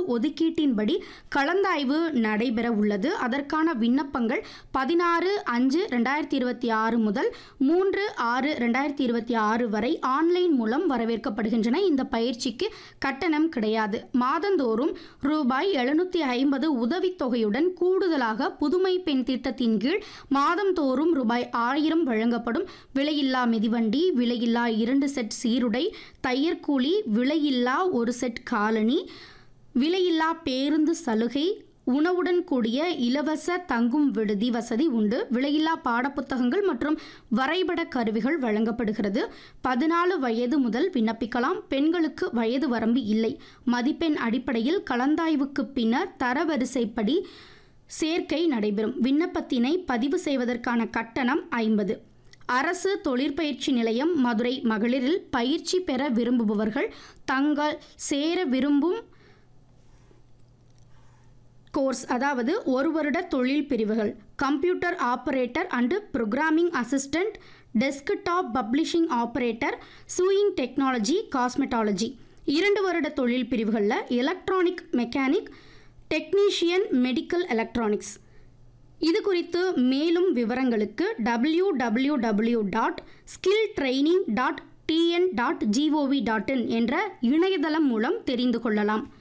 ஒதுக்கீட்டின்படி கலந்தாய்வு நடைபெற உள்ளது அதற்கான விண்ணப்பங்கள் பதினாறு அஞ்சு ரெண்டாயிரத்தி இருபத்தி ஆறு முதல் மூன்று ஆறு ரெண்டாயிரத்தி இருபத்தி ஆறு வரை ஆன்லைன் மூலம் வரவேற்கப்படுகின்றன இந்த பயிற்சிக்கு கட்டணம் கிடையாது மாதந்தோறும் ரூபாய் எழுநூற்றி ஐம்பது உதவித்தொகையுடன் கூடுதலாக புதுமை பெண் திட்டத்தின் கீழ் மாதந்தோறும் ரூபாய் ஆயிரம் வழங்கப்படும் விலையில்லா மிதிவண்டி விலையில்லா இரண்டு செட் சீருடை தையற்கூலி விலையில்லா ஒரு செட் காலணி விலையில்லா பேருந்து சலுகை உணவுடன் கூடிய இலவச தங்கும் விடுதி வசதி உண்டு விலையில்லா பாடப்புத்தகங்கள் மற்றும் வரைபட கருவிகள் வழங்கப்படுகிறது பதினாலு வயது முதல் விண்ணப்பிக்கலாம் பெண்களுக்கு வயது வரம்பு இல்லை மதிப்பெண் அடிப்படையில் கலந்தாய்வுக்கு பின்னர் தரவரிசைப்படி சேர்க்கை நடைபெறும் விண்ணப்பத்தினை பதிவு செய்வதற்கான கட்டணம் ஐம்பது அரசு தொழிற்பயிற்சி நிலையம் மதுரை மகளிரில் பயிற்சி பெற விரும்புபவர்கள் தங்கள் சேர விரும்பும் கோர்ஸ் அதாவது ஒரு வருட தொழில் பிரிவுகள் computer operator and programming assistant desktop publishing operator sewing technology cosmetology இரண்டு வருட தொழில் பிரிவுகளில் electronic mechanic technician medical electronics இது குறித்து மேலும் விவரங்களுக்கு W W W dot skill training dot T N dot G O V dot in என்ற இணையதளம் மூலம் தெரிந்து கொள்ளலாம்